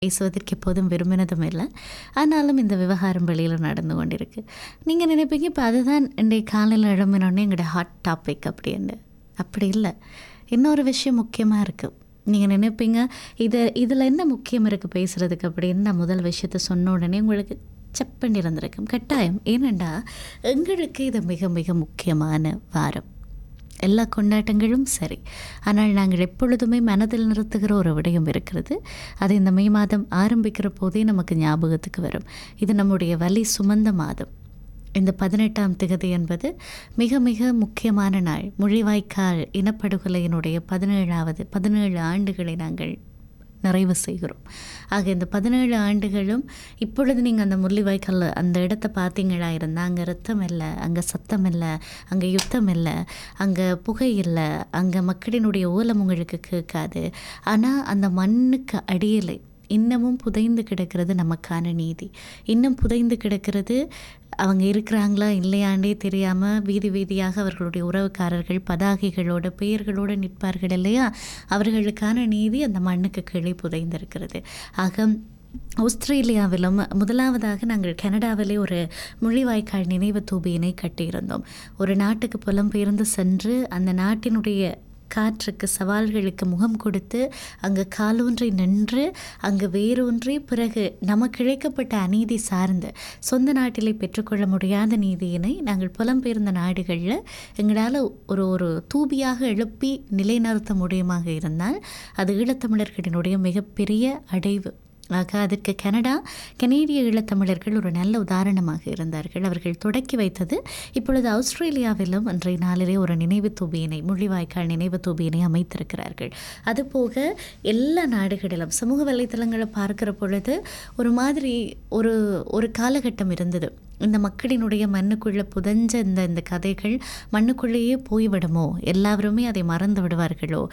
பேசுவதற்கு எப்போதும் விரும்பினதும் இல்லை ஆனாலும் இந்த விவகாரம் வெளியில் நடந்து கொண்டிருக்கு நீங்கள் நினைப்பீங்க இப்போ அதுதான் இன்றைய காலையில் எழும்பினோடனே எங்களோட ஹாட் டாபிக் அப்படின்னு அப்படி இல்லை இன்னொரு விஷயம் முக்கியமாக இருக்குது நீங்கள் நினைப்பீங்க இதை இதில் என்ன முக்கியம் இருக்குது பேசுகிறதுக்கு அப்படின்னு நான் முதல் விஷயத்த சொன்ன உடனே உங்களுக்கு செப்பண்டி இருந்திருக்கும் கட்டாயம் ஏனெண்டா எங்களுக்கு இது மிக மிக முக்கியமான வாரம் எல்லா கொண்டாட்டங்களும் சரி ஆனால் நாங்கள் எப்பொழுதுமே மனதில் நிறுத்துகிற ஒரு விடயம் இருக்கிறது அது இந்த மே மாதம் ஆரம்பிக்கிற போதே நமக்கு ஞாபகத்துக்கு வரும் இது நம்முடைய வலி சுமந்த மாதம் இந்த பதினெட்டாம் திகதி என்பது மிக மிக முக்கியமான நாள் முள்ளிவாய்க்கால் இனப்படுகொலையினுடைய பதினேழாவது பதினேழு ஆண்டுகளை நாங்கள் நிறைவு செய்கிறோம் ஆக இந்த பதினேழு ஆண்டுகளும் இப்பொழுது நீங்கள் அந்த முள்ளிவாய்க்கால் அந்த இடத்த பார்த்தீங்களா இருந்தால் அங்கே ரத்தம் இல்லை அங்கே சத்தம் இல்லை அங்கே யுத்தம் இல்லை அங்கே புகை இல்லை அங்கே மக்களினுடைய ஓலம் உங்களுக்கு கேட்காது ஆனால் அந்த மண்ணுக்கு அடியிலே இன்னமும் புதைந்து கிடக்கிறது நமக்கான நீதி இன்னும் புதைந்து கிடக்கிறது அவங்க இருக்கிறாங்களா இல்லையாண்டே தெரியாமல் வீதி வீதியாக அவர்களுடைய உறவுக்காரர்கள் பதாகைகளோட பெயர்களோடு நிற்பார்கள் இல்லையா அவர்களுக்கான நீதி அந்த மண்ணுக்கு கீழே புதைந்திருக்கிறது ஆக ஆஸ்திரேலியாவிலும் முதலாவதாக நாங்கள் கனடாவிலே ஒரு முள்ளிவாய்க்கால் நினைவு தூபியினை கட்டியிருந்தோம் ஒரு நாட்டுக்கு புலம்பெயர்ந்து சென்று அந்த நாட்டினுடைய காற்றுக்கு சவால்களுக்கு முகம் கொடுத்து அங்கே காலூன்றி நின்று அங்கு வேரூன்றி பிறகு நமக்கு இழைக்கப்பட்ட அநீதி சார்ந்து சொந்த நாட்டிலே பெற்றுக்கொள்ள முடியாத நீதியினை நாங்கள் புலம்பெயர்ந்த நாடுகளில் எங்களால் ஒரு ஒரு தூபியாக எழுப்பி நிலைநிறுத்த முடியுமாக இருந்தால் அது ஈழத்தமிழர்களினுடைய மிகப்பெரிய அடைவு ஆக அதற்கு கனடா கனேடிய ஈழத்தமிழர்கள் ஒரு நல்ல உதாரணமாக இருந்தார்கள் அவர்கள் தொடக்கி வைத்தது இப்பொழுது ஆஸ்திரேலியாவிலும் அன்றைய நாளிலே ஒரு நினைவு தூபியினை முள்ளிவாய்க்கால் நினைவு தூபியினை அமைத்திருக்கிறார்கள் அதுபோக எல்லா நாடுகளிலும் சமூக வலைத்தளங்களை பார்க்கிற பொழுது ஒரு மாதிரி ஒரு ஒரு காலகட்டம் இருந்தது இந்த மக்களினுடைய மண்ணுக்குள்ளே புதஞ்ச இந்த இந்த கதைகள் மண்ணுக்குள்ளேயே போய்விடுமோ எல்லாருமே அதை மறந்து விடுவார்களோ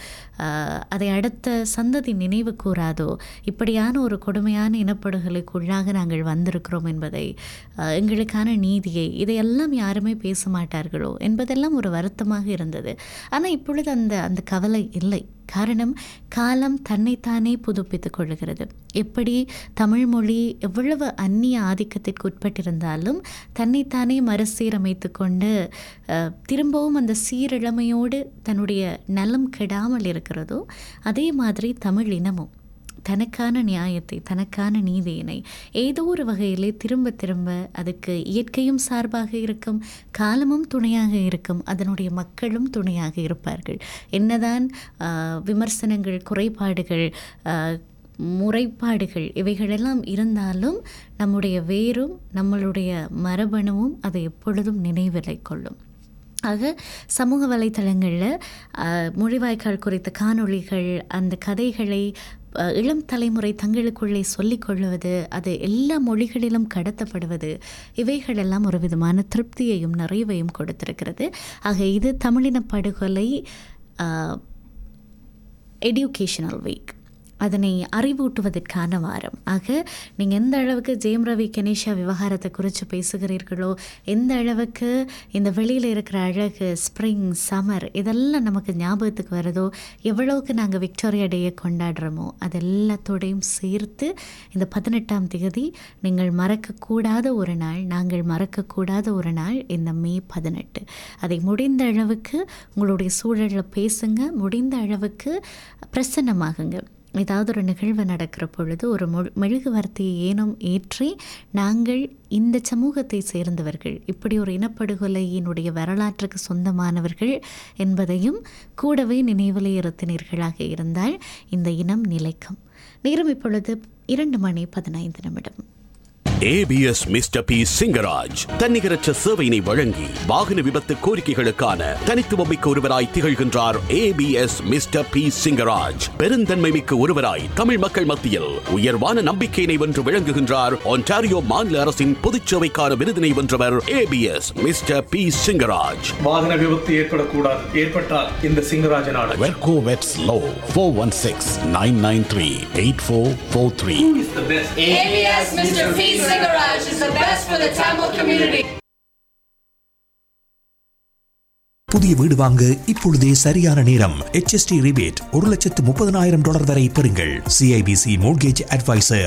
அதை அடுத்த சந்ததி நினைவு கூறாதோ இப்படியான ஒரு கொடுமையான இனப்படுகொலைக்குள்ளாக நாங்கள் வந்திருக்கிறோம் என்பதை எங்களுக்கான நீதியை இதையெல்லாம் யாருமே பேச மாட்டார்களோ என்பதெல்லாம் ஒரு வருத்தமாக இருந்தது ஆனால் இப்பொழுது அந்த அந்த கவலை இல்லை காரணம் காலம் தன்னைத்தானே புதுப்பித்துக் கொள்ளுகிறது எப்படி தமிழ் மொழி எவ்வளவு அந்நிய ஆதிக்கத்திற்கு உட்பட்டிருந்தாலும் தன்னைத்தானே மறுசீரமைத்து கொண்டு திரும்பவும் அந்த சீரிழமையோடு தன்னுடைய நலம் கெடாமல் இருக்கிறதோ அதே மாதிரி தமிழ் இனமும் தனக்கான நியாயத்தை தனக்கான நீதியினை ஏதோ ஒரு வகையிலே திரும்ப திரும்ப அதுக்கு இயற்கையும் சார்பாக இருக்கும் காலமும் துணையாக இருக்கும் அதனுடைய மக்களும் துணையாக இருப்பார்கள் என்னதான் விமர்சனங்கள் குறைபாடுகள் முறைப்பாடுகள் இவைகளெல்லாம் இருந்தாலும் நம்முடைய வேரும் நம்மளுடைய மரபணுவும் அதை எப்பொழுதும் நினைவிலை கொள்ளும் ஆக சமூக வலைத்தளங்களில் மொழிவாய்க்கால் குறித்த காணொளிகள் அந்த கதைகளை இளம் தலைமுறை தங்களுக்குள்ளே சொல்லிக் கொள்வது அது எல்லா மொழிகளிலும் கடத்தப்படுவது இவைகளெல்லாம் ஒரு விதமான திருப்தியையும் நிறைவையும் கொடுத்திருக்கிறது ஆக இது தமிழின படுகொலை எடியூகேஷனல் வீக் அதனை அறிவூட்டுவதற்கான வாரம் ஆக நீங்கள் எந்த அளவுக்கு ஜெயம் ரவி கணேஷா விவகாரத்தை குறித்து பேசுகிறீர்களோ எந்த அளவுக்கு இந்த வெளியில் இருக்கிற அழகு ஸ்ப்ரிங் சம்மர் இதெல்லாம் நமக்கு ஞாபகத்துக்கு வருதோ எவ்வளவுக்கு நாங்கள் விக்டோரியா டேயை கொண்டாடுறோமோ அது எல்லாத்தோடையும் சேர்த்து இந்த பதினெட்டாம் தேதி நீங்கள் மறக்கக்கூடாத ஒரு நாள் நாங்கள் மறக்கக்கூடாத ஒரு நாள் இந்த மே பதினெட்டு அதை முடிந்த அளவுக்கு உங்களுடைய சூழலில் பேசுங்க முடிந்த அளவுக்கு பிரசன்னமாகுங்க ஏதாவது ஒரு நிகழ்வு நடக்கிற பொழுது ஒரு மொழி மெழுகுவர்த்தியை ஏனும் ஏற்றி நாங்கள் இந்த சமூகத்தை சேர்ந்தவர்கள் இப்படி ஒரு இனப்படுகொலையினுடைய வரலாற்றுக்கு சொந்தமானவர்கள் என்பதையும் கூடவே நினைவிலே இருத்தினீர்களாக இருந்தால் இந்த இனம் நிலைக்கும் நேரம் இப்பொழுது இரண்டு மணி பதினைந்து நிமிடம் ஏபிஎஸ் மிஸ்டர் பி சிங்கராஜ் தன்னிகரற்ற சேவையினை வழங்கி வாகன விபத்து கோரிக்கைகளுக்கான தனித்துவமிக்க ஒருவராய் திகழ்கின்றார் ஏபிஎஸ் மிஸ்டர் பி சிங்கராஜ் பெருந்தன்மை மிக்க ஒருவராய் தமிழ் மக்கள் மத்தியில் உயர்வான நம்பிக்கையினை வென்று விளங்குகின்றார் ஒன்டாரியோ மாநில அரசின் பொதுச்சேவைக்கான விருதினை வென்றவர் ஏபிஎஸ் மிஸ்டர் பி சிங்கராஜ் வாகன விபத்து ஏற்படக்கூடாது ஏற்பட்டால் இந்த சிங்கராஜன் வெர்கோ வெட்ஸ் லோ four one six nine nine three eight four four three ABS Mr. P. Garage is the best for the Tamil community. புதிய வீடு வாங்க இப்பொழுதே சரியான நேரம் HST ரிபேட் ஒரு லட்சத்து முப்பதனாயிரம் டாலர் வரை பெறுங்கள் சிஐபிசி மோட்கேஜ் அட்வைசர்